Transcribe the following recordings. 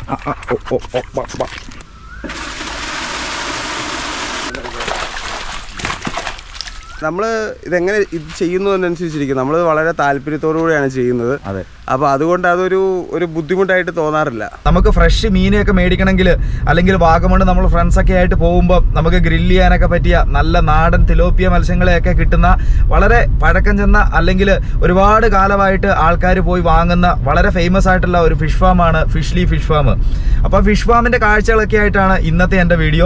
ആ, ആ, ഓ, ഓ, ഓ, ബ, ബ. നമ്മൾ ഇതെങ്ങനെ ഇത് ചെയ്യുന്നു എന്നനുസരിച്ചിരിക്കും നമ്മൾ വളരെ താല്പര്യത്തോടു കൂടിയാണ് ചെയ്യുന്നത് അതെ അപ്പോൾ അതുകൊണ്ട് അതൊരു ഒരു ബുദ്ധിമുട്ടായിട്ട് തോന്നാറില്ല നമുക്ക് ഫ്രഷ് മീനൊക്കെ മേടിക്കണമെങ്കിൽ അല്ലെങ്കിൽ വാഗമണ് നമ്മൾ ഫ്രണ്ട്സൊക്കെ ആയിട്ട് പോകുമ്പോൾ നമുക്ക് ഗ്രില്ല് ചെയ്യാനൊക്കെ പറ്റിയ നല്ല നാടൻ തിലോപ്പിയ മത്സ്യങ്ങളെയൊക്കെ കിട്ടുന്ന വളരെ പഴക്കം ചെന്ന അല്ലെങ്കിൽ ഒരുപാട് കാലമായിട്ട് ആൾക്കാർ പോയി വാങ്ങുന്ന വളരെ ഫേമസ് ആയിട്ടുള്ള ഒരു ഫിഷ് ഫാമാണ് ഫിഷ്ലി ഫിഷ് ഫാം അപ്പോൾ ഫിഷ് ഫാമിൻ്റെ കാഴ്ചകളൊക്കെ ആയിട്ടാണ് ഇന്നത്തെ എൻ്റെ വീഡിയോ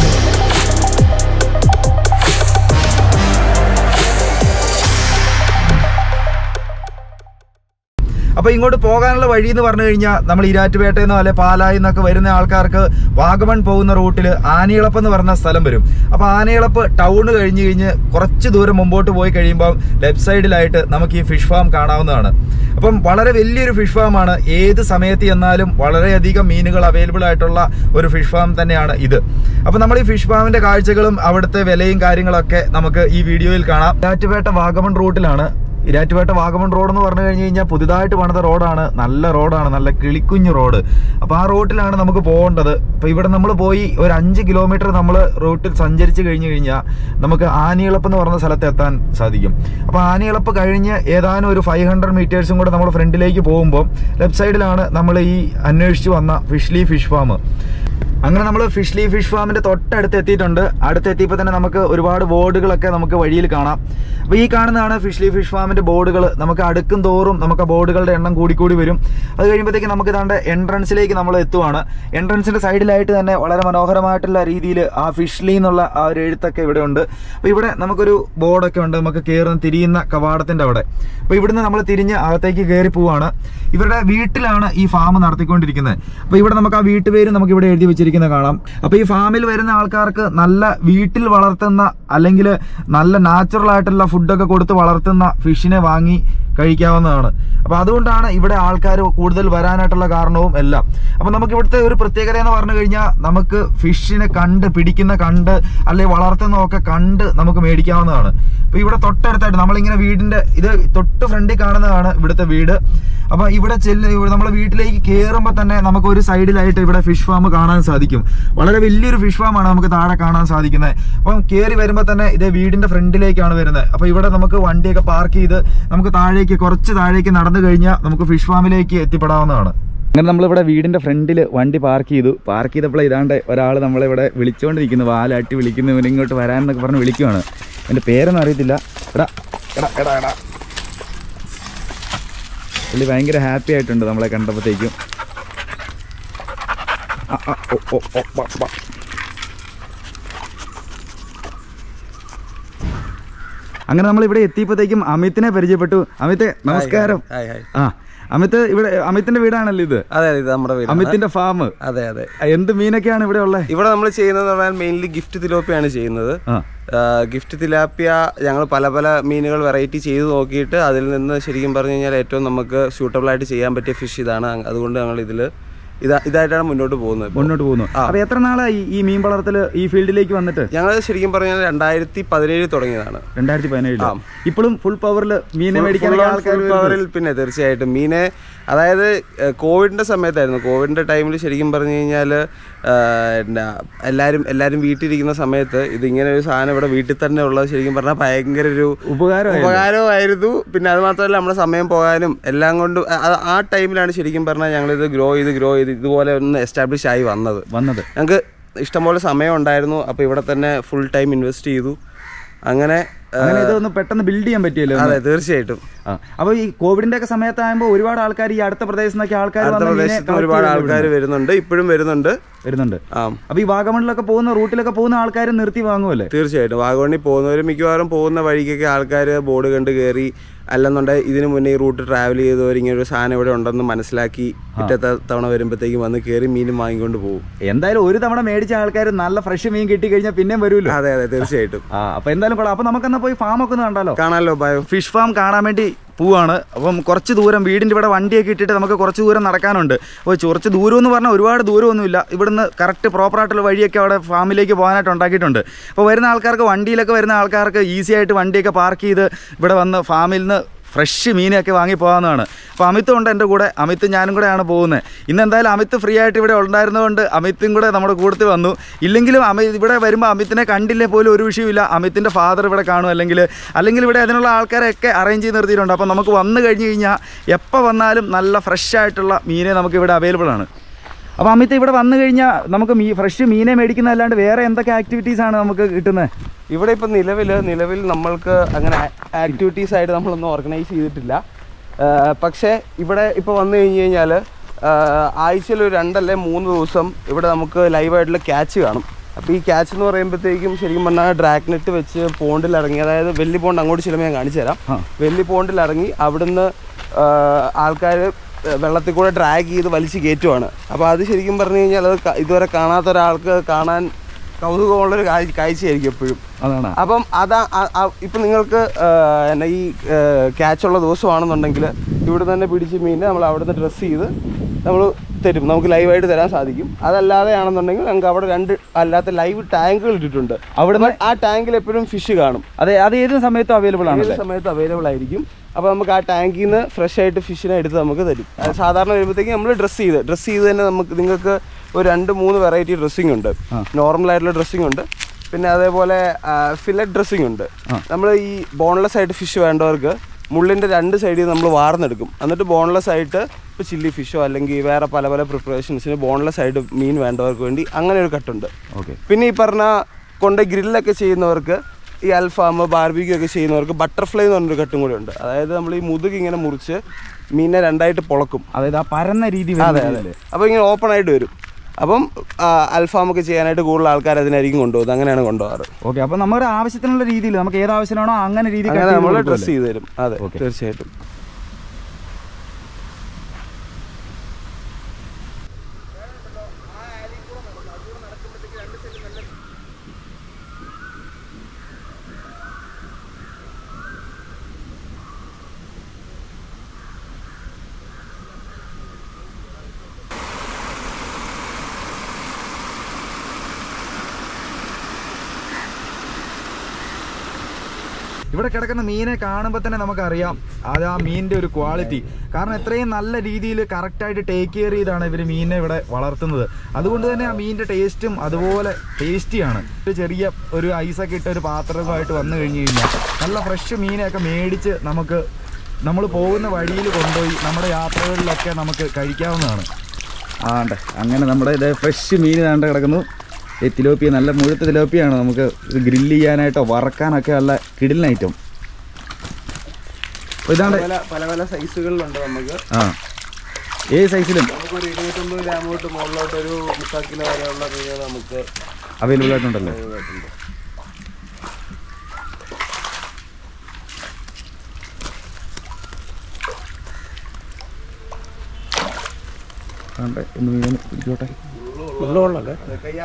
അപ്പൊ ഇങ്ങോട്ട് പോകാനുള്ള വഴി എന്ന് പറഞ്ഞു കഴിഞ്ഞാൽ നമ്മൾ ഇരാറ്റുപേട്ടയിൽ നിന്നോ അല്ലെ പാലായിൽ നിന്നൊക്കെ വരുന്ന ആൾക്കാർക്ക് വാഗമൺ പോകുന്ന റൂട്ടിൽ ആനയിളപ്പ് എന്ന് പറഞ്ഞ സ്ഥലം വരും അപ്പൊ ആനയിളപ്പ് ടൗൺ കഴിഞ്ഞ് കഴിഞ്ഞ് കുറച്ച് ദൂരം മുമ്പോട്ട് പോയി കഴിയുമ്പോൾ ലെഫ്റ്റ് സൈഡിലായിട്ട് നമുക്ക് ഈ ഫിഷ് ഫാം കാണാവുന്നതാണ് അപ്പം വളരെ വലിയൊരു ഫിഷ് ഫാമാണ് ഏത് സമയത്ത് ചെന്നാലും വളരെയധികം മീനുകൾ അവൈലബിൾ ആയിട്ടുള്ള ഒരു ഫിഷ് ഫാം തന്നെയാണ് ഇത് അപ്പൊ നമ്മൾ ഈ ഫിഷ് ഫാമിന്റെ കാഴ്ചകളും അവിടുത്തെ വിലയും കാര്യങ്ങളൊക്കെ നമുക്ക് ഈ വീഡിയോയിൽ കാണാം ഇരാറ്റുപേട്ട വാഗമൺ റൂട്ടിലാണ് ഇരാറ്റുപേട്ട വാഗമൺ റോഡ് എന്ന് പറഞ്ഞു കഴിഞ്ഞ് കഴിഞ്ഞാൽ പുതുതായിട്ട് പണിത റോഡാണ് നല്ല റോഡാണ് നല്ല കിളിക്കുഞ്ഞ് റോഡ് അപ്പോൾ ആ റോഡിലാണ് നമുക്ക് പോകേണ്ടത് അപ്പോൾ ഇവിടെ നമ്മൾ പോയി ഒരു അഞ്ച് കിലോമീറ്റർ നമ്മൾ റൂട്ടിൽ സഞ്ചരിച്ച് കഴിഞ്ഞ് കഴിഞ്ഞാൽ നമുക്ക് ആനിയിളപ്പ് എന്ന് പറഞ്ഞ സ്ഥലത്ത് എത്താൻ സാധിക്കും അപ്പോൾ ആനിയിളപ്പ് കഴിഞ്ഞ് ഏതാനും ഒരു ഫൈവ് ഹൺഡ്രഡ് മീറ്റേഴ്സും കൂടെ നമ്മൾ ഫ്രണ്ടിലേക്ക് പോകുമ്പോൾ ലെഫ്റ്റ് സൈഡിലാണ് നമ്മൾ ഈ അന്വേഷിച്ച് വന്ന ഫിഷ്ലി ഫിഷ് ഫാം അങ്ങനെ നമ്മൾ ഫിഷ്ലി ഫിഷ് ഫാമിന്റെ തൊട്ടടുത്ത് എത്തിയിട്ടുണ്ട് അടുത്ത് എത്തിയപ്പോൾ തന്നെ നമുക്ക് ഒരുപാട് ബോർഡുകളൊക്കെ നമുക്ക് വഴിയിൽ കാണാം അപ്പോൾ ഈ കാണുന്നതാണ് ഫിഷ്ലി ഫിഷ് ഫാമിന്റെ ബോർഡുകൾ നമുക്ക് അടുക്കും തോറും നമുക്ക് ആ ബോർഡുകളുടെ എണ്ണം കൂടിക്കൂടി വരും അത് കഴിയുമ്പോഴത്തേക്ക് നമുക്ക് ഇതാണ്ട് എൻട്രൻസിലേക്ക് നമ്മൾ എത്തുവാണ് എൻട്രൻസിന്റെ സൈഡിലായിട്ട് തന്നെ വളരെ മനോഹരമായിട്ടുള്ള രീതിയിൽ ആ ഫിഷ്ലി എന്നുള്ള ആ ഒരു എഴുത്തൊക്കെ ഇവിടെ ഉണ്ട് അപ്പോൾ ഇവിടെ നമുക്കൊരു ബോർഡൊക്കെ ഉണ്ട് നമുക്ക് കയറുന്ന തിരിയുന്ന കവാടത്തിന്റെ അവിടെ അപ്പോൾ ഇവിടുന്ന് നമ്മൾ തിരിഞ്ഞ് അകത്തേക്ക് കയറി പോവാണ് ഇവരുടെ വീട്ടിലാണ് ഈ ഫാം നടത്തിക്കൊണ്ടിരിക്കുന്നത് അപ്പോൾ ഇവിടെ നമുക്ക് ആ വീട്ടുപേര് നമുക്ക് ഇവിടെ എഴുതി വെച്ചിരിക്കുന്നത് കാണാം അപ്പോൾ ഈ ഫാമിൽ വരുന്ന ആൾക്കാർക്ക് നല്ല വീട്ടിൽ വളർത്തുന്ന അല്ലെങ്കിൽ നല്ല നാച്ചുറൽ ആയിട്ടുള്ള ഫുഡൊക്കെ കൊടുത്ത് വളർത്തുന്ന ഫിഷിനെ വാങ്ങി കഴിക്കാവുന്നതാണ് അപ്പോൾ അതുകൊണ്ടാണ് ഇവിടെ ആൾക്കാർ കൂടുതൽ വരാനായിട്ടുള്ള കാരണവും എല്ലാം അപ്പോൾ നമുക്ക് ഇവിടുത്തെ ഒരു പ്രത്യേകത എന്ന് പറഞ്ഞു കഴിഞ്ഞാൽ നമുക്ക് ഫിഷിനെ കണ്ട് പിടിക്കുന്ന കണ്ട് അല്ലെങ്കിൽ വളർത്തുന്നതൊക്കെ കണ്ട് നമുക്ക് മേടിക്കാവുന്നതാണ് അപ്പോൾ ഇവിടെ തൊട്ടടുത്തായിട്ട് നമ്മളിങ്ങനെ വീടിന്റെ ഇത് തൊട്ട് ഫ്രണ്ടിൽ കാണുന്നതാണ് ഇവിടുത്തെ വീട് അപ്പോൾ ഇവിടെ ചെല്ല് ഇവിടെ നമ്മളെ വീട്ടിലേക്ക് കയറുമ്പോൾ തന്നെ നമുക്ക് ഒരു സൈഡിലായിട്ട് ഇവിടെ ഫിഷ് ഫാം കാണാൻ സാധിക്കും വളരെ വലിയൊരു ഫിഷ് ഫാമാണ് നമുക്ക് താഴെ കാണാൻ സാധിക്കുന്നത് അപ്പം കയറി വരുമ്പോൾ തന്നെ ഇത് വീടിന്റെ ഫ്രണ്ടിലേക്കാണ് വരുന്നത് അപ്പോൾ ഇവിടെ നമുക്ക് വണ്ടിയൊക്കെ പാർക്ക് ചെയ്ത് നമുക്ക് താഴേക്ക് കുറച്ച് താഴേക്ക് നടന്നു കഴിഞ്ഞാൽ നമുക്ക് ഫിഷ് ഫാമിലേക്ക് എത്തിപ്പെടാവുന്നതാണ് അങ്ങനെ നമ്മളിവിടെ വീടിന്റെ ഫ്രണ്ടിൽ വണ്ടി പാർക്ക് ചെയ്തു പാർക്ക് ചെയ്തപ്പോൾ ഇതാണ്ട് ഒരാൾ നമ്മളിവിടെ വിളിച്ചുകൊണ്ടിരിക്കുന്നു വാലാട്ടി വിളിക്കുന്നു ഇവനെ ഇങ്ങോട്ട് വരാനെന്നൊക്കെ പറഞ്ഞ് വിളിക്കുവാണ് എൻ്റെ പേരൊന്നും അറിയത്തില്ല എടാ എടാ എടാ എടാ പുള്ളി ഭയങ്കര ഹാപ്പി ആയിട്ടുണ്ട് നമ്മളെ കണ്ടപ്പോഴത്തേക്കും ആ, ആ, ഓ, ഓ, ഓ, ബ, ബ. അങ്ങനെ നമ്മൾ ഇവിടെ എത്തിയപ്പോഴത്തേക്കും അമിത്തിനെ പരിചയപ്പെട്ടു അമിത്തെ നമസ്കാരം ഹായ് ഹായ് ആ അമിത് ഇവിടെ അമിത്തിന്റെ വീടാണല്ലോ ഇത് അതെ അതെ ഇത് നമ്മുടെ വീട് അമിത്തിന്റെ ഫാം അതെ അതെ എന്ത് മീനൊക്കെയാണ് ഇവിടെ ഉള്ളത് ഇവിടെ നമ്മൾ ചെയ്യുന്നത് പറഞ്ഞാൽ മെയിൻലി ഗിഫ്റ്റ് തിലോപ്പിയാണ് ചെയ്യുന്നത് ആ ഗിഫ്റ്റ് തിലാപ്പിയ ഞങ്ങൾ പല പല മീനുകൾ വെറൈറ്റി ചെയ്ത് നോക്കിയിട്ട് അതിൽ നിന്ന് ശരിക്കും പറഞ്ഞു കഴിഞ്ഞാൽ ഏറ്റവും നമുക്ക് സ്യൂട്ടബിൾ ആയിട്ട് ചെയ്യാൻ പറ്റിയ ഫിഷ് ഇതാണ് അതുകൊണ്ട് ഞങ്ങൾ ഇതിൽ ഇതാ ഇതായിട്ടാണ് മുന്നോട്ട് പോകുന്നത് ഇപ്പോൾ. മുന്നോട്ട് പോകുന്നു അപ്പൊ എത്ര നാളായി ഈ മീൻ വളർത്തല് ഈ ഫീൽഡിലേക്ക് വന്നിട്ട് ഞങ്ങൾ ശരിക്കും പറഞ്ഞാൽ രണ്ടായിരത്തി പതിനേഴിൽ തുടങ്ങിയതാണ് രണ്ടായിരത്തി പതിനേഴില് ഇപ്പോഴും ഫുൾ പവറിൽ മീനെ മേടിക്കാൻ Full on ആൾക്കാർ full power ൽ പിന്നെ തീർച്ചയായിട്ടും മീനെ അതായത് ഏഹ്, കോവിഡിന്റെ സമയത്തായിരുന്നു കോവിഡിന്റെ ടൈമിൽ ശരിക്കും പറഞ്ഞു കഴിഞ്ഞാൽ എന്നാ എല്ലാവരും എല്ലാവരും വീട്ടിലിരിക്കുന്ന സമയത്ത് ഇത് ഇങ്ങനെ ഒരു സാധനം ഇവിടെ വീട്ടിൽ തന്നെ ഉള്ളത് ശരിക്കും പറഞ്ഞാൽ ഭയങ്കര ഒരു ഉപകാരം ഉപകാരമായിരുന്നു പിന്നെ അത് മാത്രമല്ല നമ്മുടെ സമയം പോകാനും എല്ലാം കൊണ്ടും ആ- ആ- ആ ടൈമിലാണ് ശരിക്കും പറഞ്ഞാൽ ഞങ്ങളിത് ഗ്രോ ചെയ്ത് ഗ്രോ ചെയ്ത് ഇതുപോലെ ഒന്ന് എസ്റ്റാബ്ലിഷ് ആയി വന്നത് വന്നത് ഞങ്ങൾക്ക് ഇഷ്ടംപോലെ സമയം ഉണ്ടായിരുന്നു അപ്പോൾ ഇവിടെ തന്നെ ഫുൾ ടൈം ഇൻവെസ്റ്റ് ചെയ്തു അങ്ങനെ അങ്ങനെ ഇതൊന്ന് പെട്ടെന്ന് ബിൽഡ് ചെയ്യാൻ പറ്റിയല്ലോ അതെ തീർച്ചയായിട്ടും ആ. അപ്പൊ ഈ കോവിഡിന്റെ ഒക്കെ സമയത്താകുമ്പോൾ ഒരുപാട് ആൾക്കാർ ഈ അടുത്ത പ്രദേശത്ത് നിന്നൊക്കെ ആൾക്കാർ അടുത്ത പ്രദേശത്ത് ഒരുപാട് ആൾക്കാർ വരുന്നുണ്ട് ഇപ്പോഴും വരുന്നുണ്ട് വരുന്നുണ്ട് ആ അപ്പൊ ഈ വാഗമണിലൊക്കെ പോകുന്ന റൂട്ടിലൊക്കെ പോകുന്ന ആൾക്കാർ നിർത്തി വാങ്ങുമല്ലേ തീർച്ചയായിട്ടും വാഗമണ്ണി പോകുന്നവർ മിക്കവാറും പോകുന്ന വഴിക്കൊക്കെ ആൾക്കാർ ബോർഡ് കണ്ട് കയറി അല്ലെന്നുണ്ടെങ്കിൽ ഇതിനു മുന്നേ ഈ റൂട്ട് ട്രാവൽ ചെയ്തവർ ഇങ്ങനെ ഒരു സാധനം ഇവിടെ ഉണ്ടെന്ന് മനസ്സിലാക്കി പിറ്റത്തെ തവണ വരുമ്പോഴത്തേക്കും വന്ന് കയറി മീനും വാങ്ങിക്കൊണ്ട് പോകും എന്തായാലും ഒരു തവണ മേടിച്ച ആൾക്കാർ നല്ല ഫ്രഷ് മീൻ കിട്ടി കഴിഞ്ഞാൽ പിന്നെയും വരുമല്ലോ അതെ അതെ തീർച്ചയായിട്ടും ആ അപ്പൊ എന്തായാലും കൊള്ളാം അപ്പൊ നമുക്കെന്നാ പോയി ഫാം ഒക്കെ ഒന്ന് കണ്ടാലോ കാണാമല്ലോ ഭയം ഫിഷ് ഫാം കാണാൻ വേണ്ടി പോവാണ് അപ്പം കുറച്ച് ദൂരം വീടിൻ്റെ ഇവിടെ വണ്ടിയൊക്കെ ഇട്ടിട്ട് നമുക്ക് കുറച്ച് ദൂരം നടക്കാനുണ്ട് അപ്പോൾ കുറച്ച് ദൂരം എന്ന് പറഞ്ഞാൽ ഒരുപാട് ദൂരമൊന്നുമില്ല ഇവിടുന്ന് കറക്റ്റ് പ്രോപ്പറായിട്ടുള്ള വഴിയൊക്കെ അവിടെ ഫാമിലേക്ക് പോകാനായിട്ട് ഉണ്ടാക്കിയിട്ടുണ്ട് അപ്പോൾ വരുന്ന ആൾക്കാർക്ക് വണ്ടിയിലൊക്കെ വരുന്ന ആൾക്കാർക്ക് ഈസി ആയിട്ട് വണ്ടിയൊക്കെ പാർക്ക് ചെയ്ത് ഇവിടെ വന്ന് ഫാമിൽ നിന്ന് ഫ്രഷ് മീനൊക്കെ വാങ്ങി പോകാവുന്നതാണ് അപ്പോൾ അമിത്തും ഉണ്ട് എൻ്റെ കൂടെ അമിത്ത് ഞാനും കൂടെയാണ് പോകുന്നത് ഇന്ന് എന്തായാലും അമിത്ത് ഫ്രീ ആയിട്ട് ഇവിടെ ഉണ്ടായിരുന്നതുകൊണ്ട് അമിത്തും കൂടെ നമ്മുടെ കൂട്ടത്തിൽ വന്നു ഇല്ലെങ്കിലും അമി ഇവിടെ വരുമ്പോൾ അമിത്തിനെ കണ്ടില്ലേ പോലും ഒരു വിഷയമില്ല അമിത്തിൻ്റെ ഫാദർ ഇവിടെ കാണും അല്ലെങ്കിൽ അല്ലെങ്കിൽ ഇവിടെ അതിനുള്ള ആൾക്കാരെയൊക്കെ അറേഞ്ച് ചെയ്ത് നിർത്തിയിട്ടുണ്ട് അപ്പോൾ നമുക്ക് വന്നു കഴിഞ്ഞ് കഴിഞ്ഞാൽ എപ്പോൾ വന്നാലും നല്ല ഫ്രഷ് ആയിട്ടുള്ള മീനെ നമുക്ക് ഇവിടെ അവൈലബിൾ ആണ് അപ്പോൾ അമിത്ത് ഇവിടെ വന്നു കഴിഞ്ഞാൽ നമുക്ക് മീ ഫ്രഷ് മീനെ മേടിക്കുന്നതല്ലാണ്ട് വേറെ എന്തൊക്കെ ആക്ടിവിറ്റീസ് ആണ് നമുക്ക് കിട്ടുന്നത് ഇവിടെ ഇപ്പം നിലവിൽ നിലവിൽ നമ്മൾക്ക് അങ്ങനെ ആക്ടിവിറ്റീസ് ആയിട്ട് നമ്മളൊന്നും ഓർഗനൈസ് ചെയ്തിട്ടില്ല ആ, പക്ഷേ ഇവിടെ ഇപ്പോൾ വന്നു കഴിഞ്ഞ് കഴിഞ്ഞാൽ ആഴ്ചയിൽ ഒരു രണ്ടല്ലേ മൂന്ന് ദിവസം ഇവിടെ നമുക്ക് ലൈവായിട്ടുള്ള ക്യാച്ച് കാണും അപ്പോൾ ഈ ക്യാച്ച് എന്ന് പറയുമ്പോഴത്തേക്കും ശരിക്കും പറഞ്ഞാൽ ഡ്രാഗ് നെറ്റ് വെച്ച് പോണ്ടിൽ ഇറങ്ങി അതായത് വെല്ലി പോണ്ട് അങ്ങോട്ട് ചിലപ്പോൾ ഞാൻ കാണിച്ചു തരാം ആ. വെല്ലി പോണ്ടിൽ ഇറങ്ങി അവിടുന്ന് ആൾക്കാർ വെള്ളത്തിൽ കൂടെ ഡ്രാഗ് ചെയ്ത് വലിച്ച് കയറ്റുവാണ് അപ്പോൾ അത് ശരിക്കും പറഞ്ഞു കഴിഞ്ഞാൽ അത് ക- ഇതുവരെ കാണാത്ത ഒരാൾക്ക് കാണാൻ കൗതുകമുള്ളൊരു കാഴ്ച കാഴ്ചയായിരിക്കും എപ്പോഴും അതാണ് അപ്പം അതാ അ- അ- ഇപ്പം നിങ്ങൾക്ക് ആ, എന്നാ ഈ ക്യാച്ചുള്ള ദിവസമാണെന്നുണ്ടെങ്കിൽ ഇവിടെ തന്നെ പിടിച്ച് മീൻ നമ്മൾ അവിടെ നിന്ന് ഡ്രസ്സ് ചെയ്ത് നമ്മൾ തരും നമുക്ക് ലൈവായിട്ട് തരാൻ സാധിക്കും അതല്ലാതെ ആണെന്നുണ്ടെങ്കിൽ ഞങ്ങൾക്ക് അവിടെ രണ്ട് അല്ലാത്ത ലൈവ് ടാങ്കുകൾ ഇട്ടിട്ടുണ്ട് അവിടുന്ന് ആ ടാങ്കിൽ എപ്പോഴും ഫിഷ് കാണും അതെ അത് ഏത് സമയത്തും അവൈലബിൾ ഏത് ആണല്ലേ സമയത്ത് അവൈലബിൾ ആയിരിക്കും അപ്പോൾ നമുക്ക് ആ ടാങ്കിൽ നിന്ന് ഫ്രഷ് ആയിട്ട് ഫിഷിനെ എടുത്ത് നമുക്ക് തരും അത് സാധാരണ വരുമ്പോഴത്തേക്കും നമ്മൾ ഡ്രസ്സ് ചെയ്ത് ഡ്രസ്സ് ചെയ്ത് തന്നെ നമുക്ക് നിങ്ങൾക്ക് ഒരു രണ്ട് മൂന്ന് വെറൈറ്റി ഡ്രസ്സിംഗ് ഉണ്ട് ആ. നോർമൽ ആയിട്ടുള്ള ഡ്രസ്സിംഗ് ഉണ്ട് പിന്നെ അതേപോലെ ഫില്ലറ്റ് ഡ്രസ്സിംഗ് ഉണ്ട് ആ. നമ്മൾ ഈ ബോൺലെസ് ആയിട്ട് ഫിഷ് വേണ്ടവർക്ക് മുള്ളിൻ്റെ രണ്ട് സൈഡിൽ നമ്മൾ വാർന്നെടുക്കും എന്നിട്ട് ബോൺലെസ് ആയിട്ട് ഇപ്പോൾ ചില്ലി ഫിഷോ അല്ലെങ്കിൽ വേറെ പല പല പ്രിപ്പറേഷൻസിന് ബോൺലെസ് ആയിട്ട് മീൻ വേണ്ടവർക്ക് വേണ്ടി അങ്ങനെ ഒരു കട്ടുണ്ട് ഓക്കെ പിന്നെ ഈ പറഞ്ഞ കൊണ്ട് ഗ്രില്ലൊക്കെ ചെയ്യുന്നവർക്ക് ഈ അൽഫാം ബാർബിക്യൂ ഒക്കെ ചെയ്യുന്നവർക്ക് ബട്ടർഫ്ലൈ എന്ന് പറഞ്ഞൊരു കട്ടും കൂടെ ഉണ്ട് അതായത് നമ്മൾ ഈ മുതുക് ഇങ്ങനെ മുറിച്ച് മീനെ രണ്ടായിട്ട് പൊളക്കും അതായത് ആ പരന്ന രീതി അതെ വരുന്ന അതെ അപ്പോൾ ഇങ്ങനെ ഓപ്പൺ ആയിട്ട് വരും അപ്പം അൽഫാം ഒക്കെ ചെയ്യാനായിട്ട് കൂടുതൽ ആൾക്കാർ അതിനായിരിക്കും കൊണ്ടുപോകുന്നത് അങ്ങനെയാണ് കൊണ്ടുപോകാറ് ഓക്കെ അപ്പൊ നമ്മുടെ ആവശ്യത്തിനുള്ള രീതിയിൽ നമുക്ക് ഏത് ആവശ്യമാണോ അങ്ങനെ രീതി അങ്ങനെ നമ്മൾ ഡ്രസ്സ് ചെയ്ത് തരും അതെ Okay. തീർച്ചയായിട്ടും ഇവിടെ കിടക്കുന്ന മീനെ കാണുമ്പോൾ തന്നെ നമുക്കറിയാം അത് ആ മീനിന്റെ ഒരു ക്വാളിറ്റി കാരണം എത്രയും നല്ല രീതിയിൽ കറക്റ്റായിട്ട് ടേക്ക് കെയർ ചെയ്താണ് ഇവർ മീനിനെ ഇവിടെ വളർത്തുന്നത് അതുകൊണ്ട് തന്നെ ആ മീനിന്റെ ടേസ്റ്റും അതുപോലെ ടേസ്റ്റിയാണ് ഒരു ചെറിയ ഒരു ഐസൊക്കെ ഇട്ട ഒരു പാത്രമായിട്ട് വന്നു കഴിഞ്ഞ് കഴിഞ്ഞാൽ നല്ല ഫ്രഷ് മീനെയൊക്കെ മേടിച്ച് നമുക്ക് നമ്മൾ പോകുന്ന വഴിയിൽ കൊണ്ടുപോയി നമ്മുടെ യാത്രകളിലൊക്കെ നമുക്ക് കഴിക്കാവുന്നതാണ് ആണ്ടെ അങ്ങനെ നമ്മുടെ ഇത് ഫ്രഷ് മീൻ താണ്ട് കിടക്കുന്നു ഈ തിലോപ്പിയ നല്ല മുഴുത്ത തിലോപ്പിയാണ് നമുക്ക് ഇത് ഗ്രില്ല് ചെയ്യാനായിട്ടോ വറക്കാനൊക്കെ നല്ല കിടിലൻ ഐറ്റം അപ്പോൾ ഇതാണ്ട് പല പല പല സൈസുകളിലുണ്ട് നമുക്ക് ആ ഏത് സൈസിലും നമുക്കൊരു ഇരുന്നൂറ്റമ്പത് ഗ്രാം തൊട്ട് മുകളിലോട്ട് ഒരു മുക്കാൽ കിലോ വരെയുള്ള മീനുകൾ നമുക്ക് അവൈലബിൾ ആയിട്ടുണ്ടല്ലോ ഇതായിട്ടുണ്ട്. ആണ്ടെ ഒന്ന് മീൻ പിടിച്ചോട്ടെ അതൊക്കെ ഈ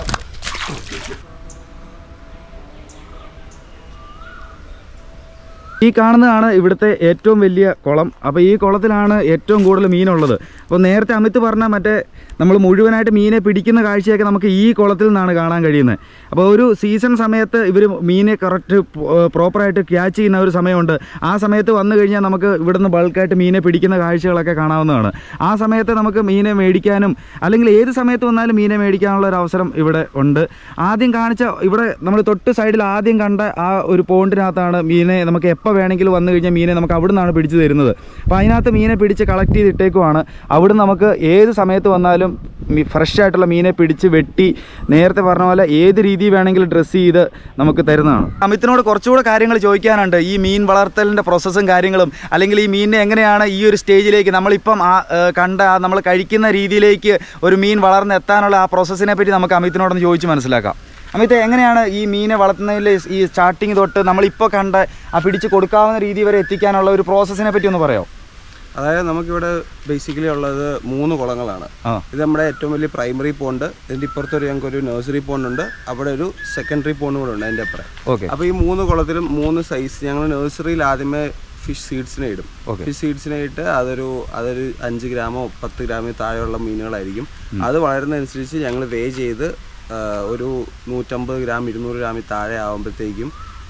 ഈ കാണുന്നതാണ് ഇവിടുത്തെ ഏറ്റവും വലിയ കുളം അപ്പോൾ ഈ കുളത്തിലാണ് ഏറ്റവും കൂടുതൽ മീനുള്ളത് അപ്പോൾ നേരത്തെ അമിത് പറഞ്ഞ മറ്റേ നമ്മൾ മുഴുവനായിട്ട് മീനെ പിടിക്കുന്ന കാഴ്ചയൊക്കെ നമുക്ക് ഈ കുളത്തിൽ നിന്നാണ് കാണാൻ കഴിയുന്നത് അപ്പോൾ ഒരു സീസൺ സമയത്ത് ഇവർ മീനെ കറക്റ്റ് പ്രോപ്പറായിട്ട് ക്യാച്ച് ചെയ്യുന്ന ഒരു സമയമുണ്ട് ആ സമയത്ത് വന്നു കഴിഞ്ഞാൽ നമുക്ക് ഇവിടുന്ന് ബൾക്കായിട്ട് മീനെ പിടിക്കുന്ന കാഴ്ചകളൊക്കെ കാണാവുന്നതാണ് ആ സമയത്ത് നമുക്ക് മീനെ മേടിക്കാനും അല്ലെങ്കിൽ ഏത് സമയത്ത് വന്നാലും മീനെ മേടിക്കാനുള്ള ഒരു അവസരം ഇവിടെ ഉണ്ട് ആദ്യം കാണിച്ച ഇവിടെ നമ്മൾ തൊട്ട് സൈഡിൽ ആദ്യം കണ്ട ആ ഒരു പോണ്ടിനകത്താണ് മീനെ നമുക്ക് എപ്പോൾ വേണമെങ്കിലും വന്നു കഴിഞ്ഞാൽ മീനെ നമുക്ക് അവിടെ നിന്നാണ് പിടിച്ചു തരുന്നത് അപ്പോൾ അതിനകത്ത് മീനെ പിടിച്ച് കളക്ട് ചെയ്തിട്ടേക്കുവാണ് അവിടെ നമുക്ക് ഏത് സമയത്ത് വന്നാലും ഫ്രഷ് ആയിട്ടുള്ള മീനെ പിടിച്ച് വെട്ടി നേരത്തെ പറഞ്ഞ പോലെ ഏത് രീതി വേണമെങ്കിലും ഡ്രസ്സ് ചെയ്ത് നമുക്ക് തരുന്നതാണ് അമിത്തിനോട് കുറച്ചുകൂടെ കാര്യങ്ങൾ ചോദിക്കാനുണ്ട് ഈ മീൻ വളർത്തലിൻ്റെ പ്രോസസ്സും കാര്യങ്ങളും അല്ലെങ്കിൽ ഈ മീനിനെ എങ്ങനെയാണ് ഈ ഒരു സ്റ്റേജിലേക്ക് നമ്മളിപ്പം ആ ഏഹ്, കണ്ട ആ നമ്മൾ കഴിക്കുന്ന രീതിയിലേക്ക് ഒരു മീൻ വളർന്ന് എത്താനുള്ള ആ പ്രോസസ്സിനെ പറ്റി നമുക്ക് അമിത്തിനോടൊന്ന് ചോദിച്ച് മനസ്സിലാക്കാം അമിത് എങ്ങനെയാണ് ഈ മീനെ വളർത്തുന്നതിൽ ഈ സ്റ്റാർട്ടിങ് തൊട്ട് നമ്മളിപ്പോൾ കണ്ട ആ പിടിച്ച് കൊടുക്കാവുന്ന രീതി വരെ എത്തിക്കാനുള്ള ഒരു പ്രോസസ്സിനെ പറ്റി ഒന്ന് പറയാമോ അതായത് നമുക്കിവിടെ ബേസിക്കലി ഉള്ളത് മൂന്ന് കുളങ്ങളാണ് ആ ഇത് നമ്മുടെ ഏറ്റവും വലിയ പ്രൈമറി പോണ്ട് ഇതിൻ്റെ ഇപ്പുറത്തൊരു ഞങ്ങൾക്ക് ഒരു നഴ്സറി പോണ്ട് ഉണ്ട് അവിടെ ഒരു സെക്കൻഡറി പോണ്ട് കൂടെ ഉണ്ട് അതിൻ്റെ അപ്പുറം ഓക്കെ അപ്പോൾ ഈ മൂന്ന് കുളത്തിലും മൂന്ന് സൈസ് ഞങ്ങൾ നഴ്സറിയിൽ ആദ്യമേ ഫിഷ് സീഡ്സിനെ ഇടും Okay. ഫിഷ് സീഡ്സിനെ ഇട്ട് അതൊരു അതൊരു അഞ്ച് ഗ്രാമോ പത്ത് ഗ്രാമോ താഴെയുള്ള മീനുകളായിരിക്കും അത് വളരുന്നതനുസരിച്ച് ഞങ്ങൾ വേ ചെയ്ത് ആ, ഒരു നൂറ്റമ്പത് ഗ്രാം ഇരുന്നൂറ് ഗ്രാമിൽ താഴെ ആകുമ്പോഴത്തേക്കും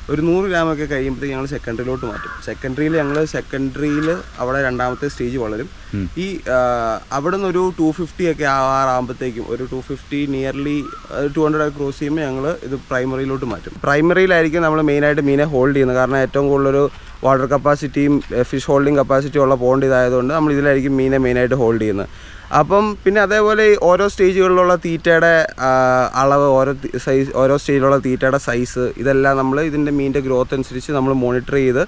ഒരു നൂറ് ഗ്രാമൊക്കെ കഴിയുമ്പോഴത്തേക്ക് ഞങ്ങൾ സെക്കൻഡറിയിലോട്ട് മാറ്റും സെക്കൻഡറിയിൽ ഞങ്ങൾ സെക്കൻഡറിയിൽ അവിടെ രണ്ടാമത്തെ സ്റ്റേജ് വളരും ഈ ആ, അവിടെ നിന്ന് ഒരു ടു ഫിഫ്റ്റി ഒക്കെ ആവാറാകുമ്പോഴത്തേക്കും ഒരു two fifty nearly two hundred cross ചെയ്യുമ്പോൾ ഞങ്ങൾ ഇത് പ്രൈമറിയിലോട്ട് മാറ്റും പ്രൈമറിയിലായിരിക്കും നമ്മൾ മെയിനായിട്ട് മീനെ ഹോൾഡ് ചെയ്യുന്നത് കാരണം ഏറ്റവും കൂടുതലൊരു വാട്ടർ കപ്പാസിറ്റിയും ഫിഷ് ഹോൾഡിംഗ് കപ്പാസിറ്റിയും ഉള്ള പോണ്ട് ഇതായതുകൊണ്ട് നമ്മൾ ഇതിലായിരിക്കും മീനെ മെയിനായിട്ട് ഹോൾഡ് ചെയ്യുന്നത് അപ്പം പിന്നെ അതേപോലെ ഈ ഓരോ സ്റ്റേജുകളിലുള്ള തീറ്റയുടെ ആ, അളവ് ഓരോ സൈസ് ഓരോ സ്റ്റേജിലുള്ള തീറ്റയുടെ സൈസ് ഇതെല്ലാം നമ്മൾ ഇതിൻ്റെ മീനിൻ്റെ ഗ്രോത്ത് അനുസരിച്ച് നമ്മൾ മോണിറ്റർ ചെയ്ത്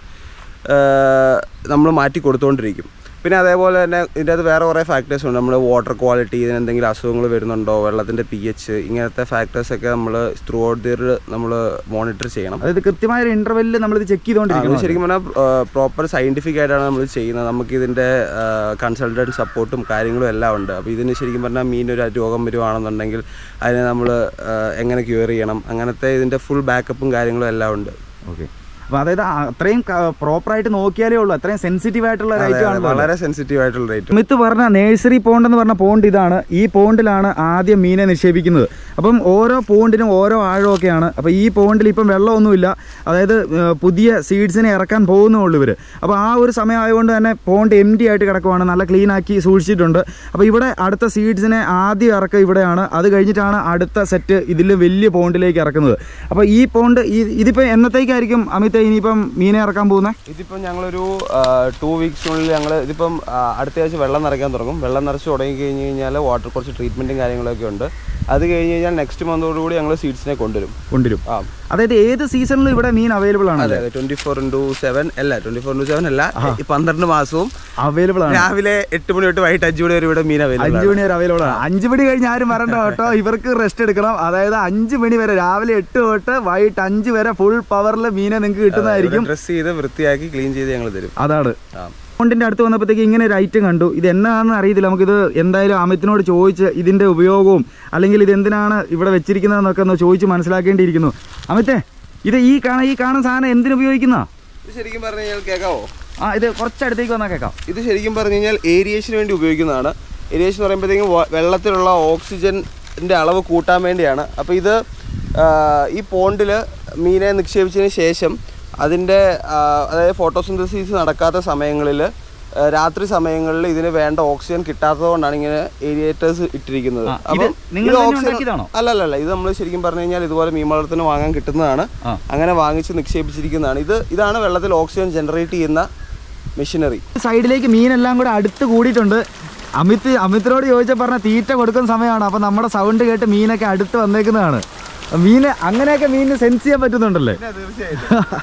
നമ്മൾ മാറ്റി കൊടുത്തുകൊണ്ടിരിക്കും പിന്നെ അതേപോലെ തന്നെ ഇതിൻ്റെ അത് വേറെ കുറേ ഫാക്ടേഴ്സ് ഉണ്ട് നമ്മൾ വാട്ടർ ക്വാളിറ്റി ഇതിന് എന്തെങ്കിലും അസുഖങ്ങൾ വരുന്നുണ്ടോ വെള്ളത്തിൻ്റെ പി എച്ച് ഇങ്ങനത്തെ ഫാക്ടേഴ്സൊക്കെ നമ്മൾ ത്രൂ ഔട്ട് ദിയർ നമ്മൾ മോണിറ്റർ ചെയ്യണം അതായത് കൃത്യമായ ഒരു ഇന്റർവെല്ലിൽ നമ്മൾ ഇത് ചെക്ക് അത് ചെയ്തുകൊണ്ടിരിക്കണം ശരിക്കും പറഞ്ഞാൽ പ്രോപ്പർ സയന്റിഫിക് ആയിട്ടാണ് നമ്മൾ ചെയ്യുന്നത് നമുക്ക് ഇതിന്റെ കൺസൾട്ടൻറ്റ് സപ്പോർട്ടും കാര്യങ്ങളും എല്ലാം ഉണ്ട് അപ്പോൾ ഇതിന് ശരിക്കും പറഞ്ഞാൽ മീനൊരു രോഗം വരുവാണെന്നുണ്ടെങ്കിൽ അതിനെ നമ്മൾ എങ്ങനെ ക്യൂർ ചെയ്യണം അങ്ങനത്തെ ഇതിന്റെ ഫുൾ ബാക്കപ്പും കാര്യങ്ങളും എല്ലാം ഉണ്ട് ഓക്കെ അപ്പൊ അതായത് ആ- അത്രയും പ്രോപ്പർ ആയിട്ട് നോക്കിയാലേ ഉള്ളൂ അത്രയും സെൻസിറ്റീവ് ആയിട്ടുള്ള ഒരു അതെ, ഐറ്റം അതെ, ആണ് വളരെ സെൻസിറ്റീവ് ആയിട്ടുള്ള റേറ്റ് മിത്ത് പറഞ്ഞ നേഴ്സറി പോണ്ട് എന്ന് പറഞ്ഞ പോണ്ട് ഇതാണ് ഈ പോണ്ടിലാണ് ആദ്യം മീനെ നിക്ഷേപിക്കുന്നത് അപ്പം ഓരോ പോണ്ടിനും ഓരോ ആഴമൊക്കെയാണ് അപ്പോൾ ഈ പോണ്ടിൽ ഇപ്പം വെള്ളമൊന്നുമില്ല അതായത് ഏർ, പുതിയ സീഡ്സിനെ ഇറക്കാൻ പോകുന്നുള്ളൂ ഇവർ അപ്പോൾ ആ ഒരു സമയം ആയതുകൊണ്ട് തന്നെ പോണ്ട് എം ഡി ആയിട്ട് കിടക്കുവാണ് നല്ല ക്ലീൻ ആക്കി സൂക്ഷിച്ചിട്ടുണ്ട് അപ്പോൾ ഇവിടെ അടുത്ത സീഡ്സിനെ ആദ്യം ഇറക്കുക ഇവിടെയാണ് അത് കഴിഞ്ഞിട്ടാണ് അടുത്ത സെറ്റ് ഇതിൽ വലിയ പോണ്ടിലേക്ക് ഇറക്കുന്നത് അപ്പോൾ ഈ പോണ്ട് ഈ ഇതിപ്പോൾ എന്നത്തേക്കായിരിക്കും അമിത് ഇനിയിപ്പം മീനെ ഇറക്കാൻ പോകുന്നത് ഇതിപ്പം ഞങ്ങളൊരു ടു വീക്സിനുള്ളിൽ ഞങ്ങൾ ഇതിപ്പം ആ, അടുത്ത ആഴ്ച വെള്ളം നിറയ്ക്കാൻ തുടങ്ങും വെള്ളം നിറച്ച് തുടങ്ങി കഴിഞ്ഞ് കഴിഞ്ഞാൽ വാട്ടർ കുറച്ച് ട്രീറ്റ്മെൻറ്റും കാര്യങ്ങളൊക്കെ ഉണ്ട് അത് കഴിഞ്ഞ് കഴിഞ്ഞാൽ നെക്സ്റ്റ് മന്തോടുകൂടി ഞങ്ങൾ സീഡ്സിനെ കൊണ്ടുവരും കൊണ്ടുവരും ആ അതായത് ഏത് സീസണിലും ഇവിടെ മീൻ അവൈലബിൾ ആണ് അതെ അതെ ട്വന്റി ഫോർ ഇൻറ്റു സെവൻ അല്ല ട്വന്റി ഫോർ ഇൻറ്റു സെവൻ അല്ല ഈ പന്ത്രണ്ട് മാസവും അവൈലബിൾ ആണ് രാവിലെ എട്ട് മണി തൊട്ട് വൈകിട്ട് അഞ്ച് മണി വരെ ഇവിടെ മീൻ അവൈലബിൾ അഞ്ചു മണി വരെ അവൈലബിൾ ആണ് അഞ്ചു മണി കഴിഞ്ഞ് ആരും വരണ്ട കേട്ടോ ഇവർക്ക് റെസ്റ്റ് എടുക്കണം അതായത് അഞ്ചു മണി വരെ രാവിലെ എട്ട് തൊട്ട് വൈകിട്ട് അഞ്ച് വരെ ഫുൾ പവറിൽ മീനെ നിങ്ങൾക്ക് കിട്ടുന്നതായിരിക്കും ഡ്രസ് ചെയ്ത് വൃത്തിയാക്കി ക്ലീൻ ചെയ്ത് ഞങ്ങൾ തരും അതാണ് ആ അക്കൗണ്ടിന്റെ അടുത്ത് വന്നപ്പോഴത്തേക്ക് ഇങ്ങനെ ഒരു ഐറ്റം കണ്ടു ഇത് എന്നാണെന്ന് അറിയത്തില്ല നമുക്കിത് എന്തായാലും അമിത്തിനോട് ചോദിച്ച് ഇതിന്റെ ഉപയോഗവും അല്ലെങ്കിൽ ഇത് എന്തിനാണ് ഇവിടെ വെച്ചിരിക്കുന്നതെന്നൊക്കെ ഒന്ന് ചോദിച്ച് മനസ്സിലാക്കേണ്ടിയിരിക്കുന്നു അമിത്തെ ഇത് ഈ കാണാൻ ഈ കാണുന്ന സാധനം എന്തിനു ഉപയോഗിക്കുന്ന ഇത് ശരിക്കും പറഞ്ഞു കഴിഞ്ഞാൽ കേൾക്കാവോ ആ ഇത് കുറച്ചടുത്തേക്ക് വന്നാൽ കേൾക്കാം ഇത് ശരിക്കും പറഞ്ഞു കഴിഞ്ഞാൽ ഏരിയേഷന് വേണ്ടി ഉപയോഗിക്കുന്നതാണ് ഏരിയേഷൻ എന്ന് പറയുമ്പോഴത്തേക്കും വ- വെള്ളത്തിലുള്ള ഓക്സിജൻ്റെ അളവ് കൂട്ടാൻ വേണ്ടിയാണ് അപ്പോൾ ഇത് ആ, ഈ പോണ്ടിൽ മീനെ നിക്ഷേപിച്ചതിന് ശേഷം അതിൻ്റെ ആ, അതായത് ഫോട്ടോസിന്തസിസ് നടക്കാത്ത സമയങ്ങളിൽ ആ, രാത്രി സമയങ്ങളിൽ ഇതിന് വേണ്ട ഓക്സിജൻ കിട്ടാത്തത് കൊണ്ടാണ് ഇങ്ങനെ ഏരിയേറ്റേഴ്സ് ഇട്ടിരിക്കുന്നത് ആ, ഇത് അപ്പം നിങ്ങൾ ഇത് തന്നെ ഓക്സിജൻ ഉണ്ടാക്കിയതാണോ? അല്ല അല്ല അല്ല ഇത് നമ്മൾ ശരിക്കും പറഞ്ഞു കഴിഞ്ഞാൽ ഇതുപോലെ മീൻ വളർത്തിന് വാങ്ങാൻ കിട്ടുന്നതാണ് ആ. അങ്ങനെ വാങ്ങിച്ച് നിക്ഷേപിച്ചിരിക്കുന്നതാണ് ഇത് ഇതാണ് വെള്ളത്തിൽ ഓക്സിജൻ ജനറേറ്റ് ചെയ്യുന്ന മെഷീനറി സൈഡിലേക്ക് മീനെല്ലാം കൂടെ അടുത്ത് കൂടിയിട്ടുണ്ട് അമിത് അമിത്തിനോട് ചോദിച്ചാൽ പറഞ്ഞ തീറ്റ കൊടുക്കുന്ന സമയമാണ് അപ്പം നമ്മുടെ സൗണ്ട് കേട്ട് മീനൊക്കെ അടുത്ത് വന്നേക്കുന്നതാണ് മീന് അങ്ങനെയൊക്കെ മീനിന് സെൻസ് ചെയ്യാൻ പറ്റുന്നുണ്ടല്ലേ തീർച്ചയായിട്ടും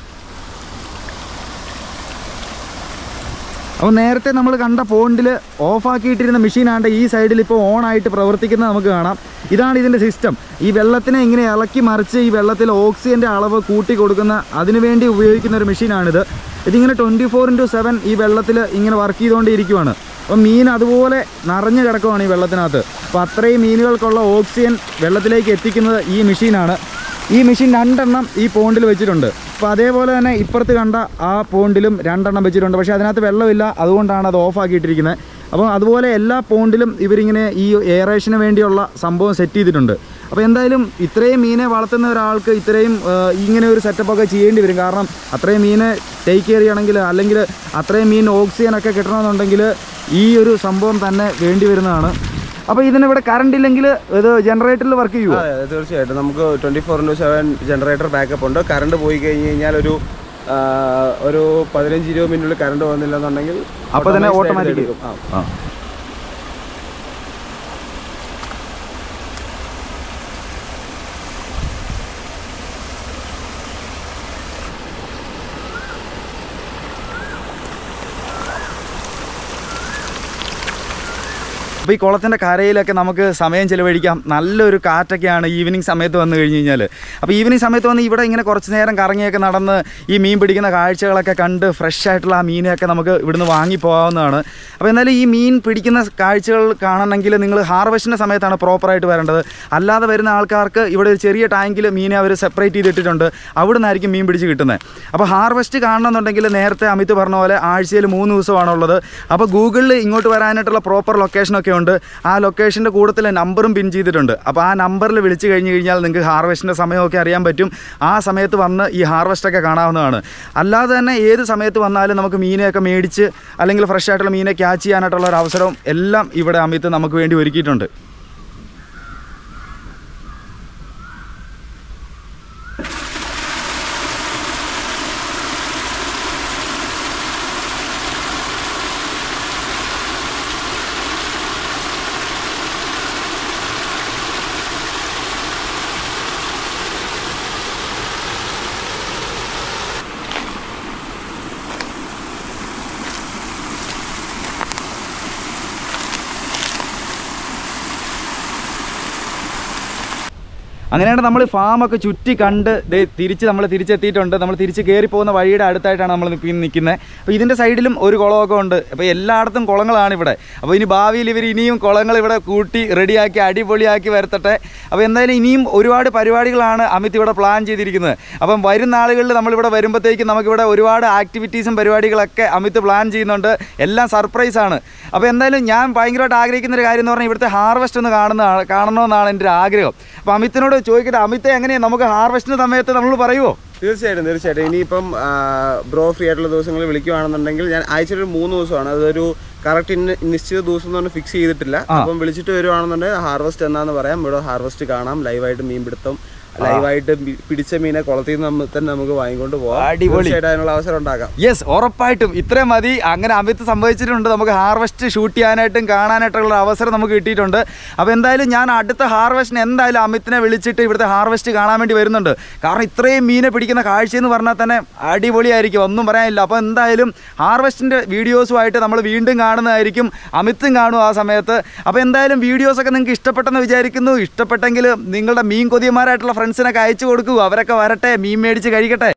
അപ്പോൾ നേരത്തെ നമ്മൾ കണ്ട പോണ്ടിൽ ഓഫാക്കിയിട്ടിരുന്ന മെഷീനാണ്ട് ഈ സൈഡിൽ ഇപ്പോൾ ഓൺ ആയിട്ട് പ്രവർത്തിക്കുന്നത് നമുക്ക് കാണാം ഇതാണ് ഇതിൻ്റെ സിസ്റ്റം ഈ വെള്ളത്തിനെ ഇങ്ങനെ ഇളക്കി മറിച്ച് ഈ വെള്ളത്തിൽ ഓക്സിജൻ്റെ അളവ് കൂട്ടി കൊടുക്കുന്ന അതിനു വേണ്ടി ഉപയോഗിക്കുന്ന ഒരു മെഷീനാണിത് ഇതിങ്ങനെ ട്വൻറ്റി ഫോർ ഇൻറ്റു സെവൻ ഈ വെള്ളത്തിൽ ഇങ്ങനെ വർക്ക് ചെയ്തുകൊണ്ടിരിക്കുവാണ് അപ്പം മീൻ അതുപോലെ നിറഞ്ഞു കിടക്കുവാണ് ഈ വെള്ളത്തിനകത്ത് അപ്പോൾ അത്രയും മീനുകൾക്കുള്ള ഓക്സിജൻ വെള്ളത്തിലേക്ക് എത്തിക്കുന്നത് ഈ മെഷീനാണ് ഈ മെഷീൻ രണ്ടെണ്ണം ഈ പോണ്ടിൽ വെച്ചിട്ടുണ്ട് അപ്പോൾ അതേപോലെ തന്നെ ഇപ്പുറത്ത് കണ്ട ആ പോണ്ടിലും രണ്ടെണ്ണം വെച്ചിട്ടുണ്ട് പക്ഷേ അതിനകത്ത് വെള്ളമില്ല അതുകൊണ്ടാണ് അത് ഓഫ് ആക്കിയിട്ടിരിക്കുന്നത് അപ്പോൾ അതുപോലെ എല്ലാ പോണ്ടിലും ഇവരിങ്ങനെ ഈ എയറേഷന് വേണ്ടിയുള്ള സംഭവം സെറ്റ് ചെയ്തിട്ടുണ്ട് അപ്പോൾ എന്തായാലും ഇത്രയും മീനെ വളർത്തുന്ന ഒരാൾക്ക് ഇത്രയും ആ, ഇങ്ങനെ ഒരു സെറ്റപ്പൊക്കെ ചെയ്യേണ്ടി വരും കാരണം അത്രയും മീനെ ടേക്ക് കെയർ ചെയ്യണമെങ്കിൽ അല്ലെങ്കിൽ അത്രയും മീൻ ഓക്സിജൻ ഒക്കെ കിട്ടണമെന്നുണ്ടെങ്കിൽ ഈ ഒരു സംഭവം തന്നെ വേണ്ടി വരുന്നതാണ് അപ്പോൾ ഇതിനിവിടെ കറണ്ട് ഇല്ലെങ്കിൽ ഇത് ജനറേറ്ററിൽ വർക്ക് ചെയ്യുമോ അതെ അതെ, തീർച്ചയായിട്ടും നമുക്ക് twenty four into seven generator backup ഉണ്ട് കറണ്ട് പോയി കഴിഞ്ഞ് കഴിഞ്ഞാൽ ഒരു ആ, ഒരു പതിനഞ്ച് ഇരുപത് മിനിറ്റിൽ കറണ്ട് വന്നില്ല എന്നുണ്ടെങ്കിൽ അപ്പോൾ തന്നെ automatic ആയിട്ട് ഓട്ടോമാറ്റിക് എടുക്കും. ആ. ആ അപ്പോൾ ഈ കുളത്തിൻ്റെ കരയിലൊക്കെ നമുക്ക് സമയം ചിലവഴിക്കാം നല്ലൊരു കാറ്റൊക്കെയാണ് ഈവനിങ് സമയത്ത് വന്നു കഴിഞ്ഞ് കഴിഞ്ഞാൽ അപ്പോൾ ഈവനിങ് സമയത്ത് വന്ന് ഇവിടെ ഇങ്ങനെ കുറച്ച് നേരം കറങ്ങിയൊക്കെ നടന്ന് ഈ മീൻ പിടിക്കുന്ന കാഴ്ചകളൊക്കെ കണ്ട് ഫ്രഷ് ആയിട്ടുള്ള ആ മീനെയൊക്കെ നമുക്ക് ഇവിടുന്ന് വാങ്ങി പോകാവുന്നതാണ് അപ്പോൾ എന്നാലും ഈ മീൻ പിടിക്കുന്ന കാഴ്ചകൾ കാണണമെങ്കിൽ നിങ്ങൾ ഹാർവസ്റ്റിൻ്റെ സമയത്താണ് പ്രോപ്പറായിട്ട് വരേണ്ടത് അല്ലാതെ വരുന്ന ആൾക്കാർക്ക് ഇവിടെ ഒരു ചെറിയ ടാങ്കിൽ മീനെ അവർ സെപ്പറേറ്റ് ചെയ്തിട്ടിട്ടുണ്ട് അവിടെ നിന്നായിരിക്കും മീൻ പിടിച്ച് കിട്ടുന്നത് അപ്പോൾ ഹാർവസ്റ്റ് കാണണമെന്നുണ്ടെങ്കിൽ നേരത്തെ അമിത് പറഞ്ഞ പോലെ ആഴ്ചയിൽ മൂന്ന് ദിവസമാണുള്ളത് അപ്പോൾ ഗൂഗിളിൽ ഇങ്ങോട്ട് വരാനായിട്ടുള്ള പ്രോപ്പർ ലൊക്കേഷനൊക്കെ ഉണ്ട് ആ ലൊക്കേഷൻ്റെ കൂട്ടത്തിൽ നമ്പറും പിൻ ചെയ്തിട്ടുണ്ട് അപ്പോൾ ആ നമ്പറിൽ വിളിച്ച് കഴിഞ്ഞ് കഴിഞ്ഞാൽ നിങ്ങൾക്ക് ഹാർവെസ്റ്റിൻ്റെ സമയമൊക്കെ അറിയാൻ പറ്റും ആ സമയത്ത് വന്ന് ഈ ഹാർവെസ്റ്റൊക്കെ കാണാവുന്നതാണ് അല്ലാതെ തന്നെ ഏത് സമയത്ത് വന്നാലും നമുക്ക് മീനെയൊക്കെ മേടിച്ച് അല്ലെങ്കിൽ ഫ്രഷ് ആയിട്ടുള്ള മീനെ ക്യാച്ച് ചെയ്യാനായിട്ടുള്ള ഒരു അവസരവും എല്ലാം ഇവിടെ അമിത്ത് നമുക്ക് വേണ്ടി ഒരുക്കിയിട്ടുണ്ട് അങ്ങനെയാണ് നമ്മൾ ഫാമൊക്കെ ചുറ്റി കണ്ട് ദേ തിരിച്ച് നമ്മൾ തിരിച്ചെത്തിയിട്ടുണ്ട് നമ്മൾ തിരിച്ച് കയറി പോകുന്ന വഴിയുടെ അടുത്തായിട്ടാണ് നമ്മൾ നിൽക്കുന്നത് അപ്പോൾ ഇതിൻ്റെ സൈഡിലും ഒരു കുളമൊക്കെ ഉണ്ട് അപ്പോൾ എല്ലായിടത്തും കുളങ്ങളാണ് ഇവിടെ അപ്പോൾ ഇനി ഭാവിയിൽ ഇവർ ഇനിയും കുളങ്ങൾ ഇവിടെ കൂട്ടി റെഡിയാക്കി അടിപൊളിയാക്കി വരുത്തട്ടെ അപ്പോൾ എന്തായാലും ഇനിയും ഒരുപാട് പരിപാടികളാണ് അമിത് ഇവിടെ പ്ലാൻ ചെയ്തിരിക്കുന്നത് അപ്പം വരും നാളുകളിൽ നമ്മളിവിടെ വരുമ്പോഴത്തേക്കും നമുക്കിവിടെ ഒരുപാട് ആക്ടിവിറ്റീസും പരിപാടികളൊക്കെ അമിത് പ്ലാൻ ചെയ്യുന്നുണ്ട് എല്ലാം സർപ്രൈസ് ആണ് അപ്പോൾ എന്തായാലും ഞാൻ ഭയങ്കരമായിട്ട് ആഗ്രഹിക്കുന്ന ഒരു കാര്യം എന്ന് പറഞ്ഞാൽ ഇവിടുത്തെ ഹാർവെസ്റ്റ് ഒന്ന് കാണുന്നതാണ് കാണണമെന്നാണ് എൻ്റെ ഒരു ആഗ്രഹം അപ്പോൾ അമിത്തിനോട് ചോദിക്കട്ടെ അമിത്തെ എങ്ങനെയാണ് നമുക്ക് ഹാർവെസ്റ്റിൻ്റെ സമയത്ത് നമ്മൾ പറയുമോ തീർച്ചയായിട്ടും തീർച്ചയായിട്ടും ഇനിയിപ്പം ബ്രോ ഫ്രീ ആയിട്ടുള്ള ദിവസങ്ങളിൽ വിളിക്കുവാണെന്നുണ്ടെങ്കിൽ ഞാൻ ആഴ്ചയിൽ ഒരു മൂന്ന് ദിവസമാണ് അതൊരു കറക്റ്റ് നിശ്ചിത ദിവസം എന്ന് പറഞ്ഞ് ഫിക്സ് ചെയ്തിട്ടില്ല അപ്പം വിളിച്ചിട്ട് വരുവാണെന്നുണ്ടെങ്കിൽ ഹാർവസ്റ്റ് എന്നാന്ന് പറയാം ഇവിടെ ഹാർവസ്റ്റ് കാണാം ലൈവായിട്ട് മീൻ പിടുത്തം ലൈവായിട്ട് മി- പിടിച്ച മീനെ കുളത്തിൽ നിന്ന് നമ്മ- തന്നെ നമുക്ക് വാങ്ങിക്കൊണ്ട് പോകാം അടിപൊളി. തീർച്ചയായിട്ടും അതിനുള്ള അവസരം ഉണ്ടാക്കാം യെസ് ഉറപ്പായിട്ടും ഇത്രയും മതി അങ്ങനെ അമിത്ത് സംഭവിച്ചിട്ടുണ്ട് നമുക്ക് ഹാർവെസ്റ്റ് ഷൂട്ട് ചെയ്യാനായിട്ടും കാണാനായിട്ടുള്ള അവസരം നമുക്ക് കിട്ടിയിട്ടുണ്ട് അപ്പോൾ എന്തായാലും ഞാൻ അടുത്ത ഹാർവെസ്റ്റിന് എന്തായാലും അമിത്തിനെ വിളിച്ചിട്ട് ഇവിടുത്തെ ഹാർവെസ്റ്റ് കാണാൻ വേണ്ടി വരുന്നുണ്ട് കാരണം ഇത്രയും മീനെ പിടിക്കുന്ന കാഴ്ച എന്ന് പറഞ്ഞാൽ തന്നെ അടിപൊളിയായിരിക്കും ഒന്നും പറയാനില്ല അപ്പോൾ എന്തായാലും ഹാർവെസ്റ്റിൻ്റെ വീഡിയോസുമായിട്ട് നമ്മൾ വീണ്ടും കാണുന്നതായിരിക്കും അമിത്തും കാണും ആ സമയത്ത് അപ്പോൾ എന്തായാലും വീഡിയോസൊക്കെ നിങ്ങൾക്ക് ഇഷ്ടപ്പെട്ടെന്ന് വിചാരിക്കുന്നു ഇഷ്ടപ്പെട്ടെങ്കിൽ നിങ്ങളുടെ മീൻ കൊതിയന്മാരായിട്ടുള്ള ഫ്രണ്ട്സിനൊക്കെ അയച്ചു കൊടുക്കൂ അവരൊക്കെ വരട്ടെ മീൻ മേടിച്ച് കഴിക്കട്ടെ